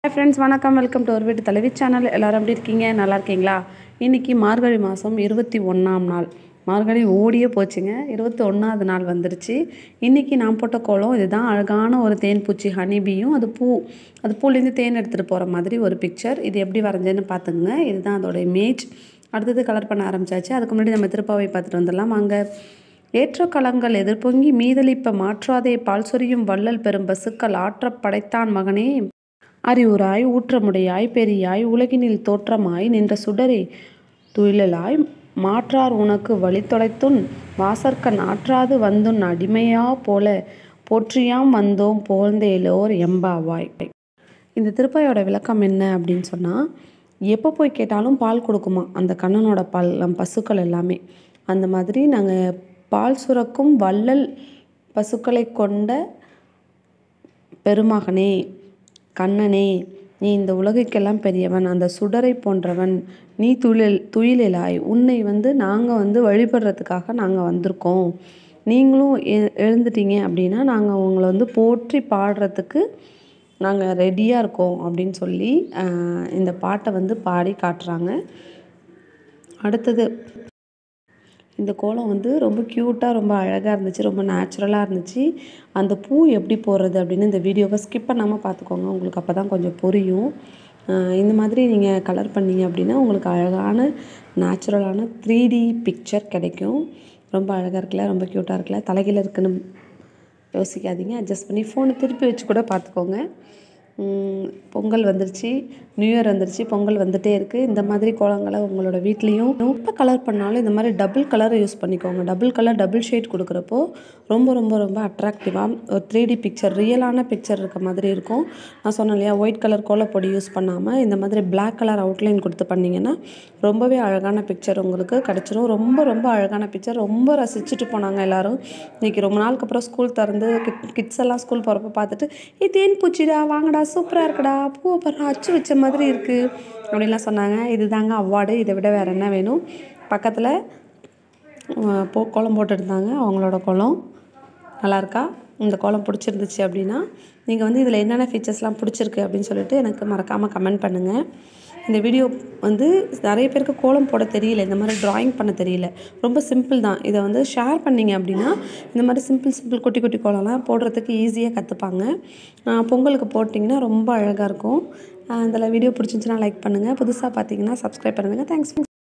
friends வணக்கம் welcome to ஒரு வீட்டு தலைவி சேனல் எல்லாரும் எப்படி இருக்கீங்க நல்லா இருக்கீங்களா இன்றைக்கி மார்கழி மாதம் இருபத்தி ஒன்றாம் நாள் மார்கழி ஓடியே போச்சுங்க இருபத்தி ஒன்றாவது நாள் வந்துருச்சு இன்றைக்கி நான் போட்ட கோலம் இதுதான் அழகான ஒரு தேன் பூச்சி ஹனிபியும் அது பூ அது பூலேருந்து தேன் எடுத்துகிட்டு போகிற மாதிரி ஒரு பிக்சர் இது எப்படி வரைஞ்சேன்னு பார்த்துங்க இதுதான் அதோட இமேஜ் அடுத்தது கலர் பண்ண ஆரம்பிச்சாச்சு அதுக்கு முன்னாடி நம்ம திருப்பாவை பார்த்துட்டு வந்துடலாம் அங்கே ஏற்ற களங்கள் எதிர்பொங்கி மீதளிப்ப மாற்றாதே பால் சொரியும் வள்ளல் பெரும் பசுக்கள் ஆற்றப் படைத்தான் மகனே அறிவுராய் ஊற்றமுடையாய் பெரியாய் உலகினில் தோற்றமாய் நின்ற சுடரே துயிலலாய் மாற்றார் உனக்கு வழி தொலைத்துன் வாசற்கண் ஆற்றாது வந்துன் அடிமையா போல போற்றியாம் வந்தோம் புகழ்ந்தேலோர் எம்பாவாய் இந்த திருப்பாயோட விளக்கம் என்ன அப்படின்னு சொன்னால் எப்போ போய் கேட்டாலும் பால் கொடுக்குமா அந்த கண்ணனோட பால் நம் பசுக்கள் எல்லாமே அந்த மாதிரி நாங்கள் பால் சுரக்கும் வள்ளல் பசுக்களை கொண்ட பெருமகனே கண்ணனே நீ இந்த உலகுக்கெல்லாம் பெரியவன் அந்த சுடரை போன்றவன் நீ துயில் துயிலாய் உன்னை வந்து நாங்கள் வந்து வழிபடுறதுக்காக நாங்கள் வந்திருக்கோம் நீங்களும் எ எழுந்துட்டீங்க அப்படின்னா நாங்கள் உங்களை வந்து போற்றி பாடுறதுக்கு நாங்கள் ரெடியாக இருக்கோம் அப்படின்னு சொல்லி ஆஹ், இந்த பாட்டை வந்து பாடி காட்டுறாங்க அடுத்தது இந்த கோலம் வந்து ரொம்ப க்யூட்டாக ரொம்ப அழகாக இருந்துச்சு ரொம்ப நேச்சுரலாக இருந்துச்சு அந்த பூ எப்படி போடுறது அப்படின்னு இந்த வீடியோவை ஸ்கிப் பண்ணாமல் பார்த்துக்கோங்க உங்களுக்கு அப்போ தான் கொஞ்சம் புரியும் ஆஹ் இந்த மாதிரி நீங்கள் கலர் பண்ணீங்க அப்படின்னா உங்களுக்கு அழகான நேச்சுரலான த்ரீ டி பிக்சர் கிடைக்கும் ரொம்ப அழகாக இருக்குல்ல ரொம்ப க்யூட்டாக இருக்குல்ல தலைகீழ இருக்குன்னு யோசிக்காதீங்க அட்ஜஸ்ட் பண்ணி ஃபோனை திருப்பி வச்சு கூட பார்த்துக்கோங்க உம், பொங்கல் வந்துருச்சு நியூ இயர் வந்துருச்சு பொங்கல் வந்துட்டே இருக்குது இந்த மாதிரி கோலங்களை உங்களோட வீட்லேயும் எப்போ கலர் பண்ணாலும் இந்த மாதிரி டபுள் கலரை யூஸ் பண்ணிக்கோங்க டபுள் கலர் டபுள் ஷேட் கொடுக்குறப்போ ரொம்ப ரொம்ப ரொம்ப அட்ராக்டிவாக ஒரு த்ரீ டி பிக்சர் ரியலான பிக்சர் இருக்க மாதிரி இருக்கும் நான் சொன்னேன் இல்லையா ஒயிட் கலர் கோலப்பொடி யூஸ் பண்ணாமல் இந்த மாதிரி பிளாக் கலர் அவுட்லைன் கொடுத்து பண்ணிங்கன்னா ரொம்பவே அழகான பிக்சர் உங்களுக்கு கிடச்சிரும் ரொம்ப ரொம்ப அழகான பிக்சர் ரொம்ப ரசிச்சுட்டு போனாங்க எல்லாரும் இன்னைக்கு ரொம்ப நாளுக்கு அப்புறம் ஸ்கூல் திறந்து கிட்ஸ் எல்லாம் ஸ்கூல் போகிறப்ப பார்த்துட்டு ஏ தேன் பூச்சிடா வாங்கடா சூப்பராக இருக்குடா பூவை பாரு அச்சு வச்ச மாதிரி இருக்குது அப்படின்லாம் சொன்னாங்க இதுதாங்க அவார்டு இதை விட வேறு என்ன வேணும் பக்கத்தில் போ கோலம் போட்டுருந்தாங்க அவங்களோட கோலம் நல்லா இருக்கா இந்த கோலம் பிடிச்சிருந்துச்சு அப்படின்னா நீங்கள் வந்து இதில் என்னென்ன ஃபீச்சர்ஸ்லாம் பிடிச்சிருக்கு அப்படின்னு சொல்லிட்டு எனக்கு மறக்காமல் கமெண்ட் பண்ணுங்கள் இந்த வீடியோ வந்து நிறைய பேருக்கு கோலம் போட தெரியல இந்த மாதிரி ட்ராயிங் பண்ண தெரியல ரொம்ப சிம்பிள் தான் இதை வந்து ஷேர் பண்ணீங்க அப்படின்னா இந்த மாதிரி சிம்பிள் சிம்பிள் குட்டி குட்டி கோலம்லாம் போடுறதுக்கு ஈஸியாக கற்றுப்பாங்க பொங்கலுக்கு போட்டிங்கன்னா ரொம்ப அழகாக இருக்கும் இதில் வீடியோ பிடிச்சிருந்துச்சுன்னா லைக் பண்ணுங்கள் புதுசாக பார்த்தீங்கன்னா சப்ஸ்கிரைப் பண்ணுங்கள் தேங்க்ஸ்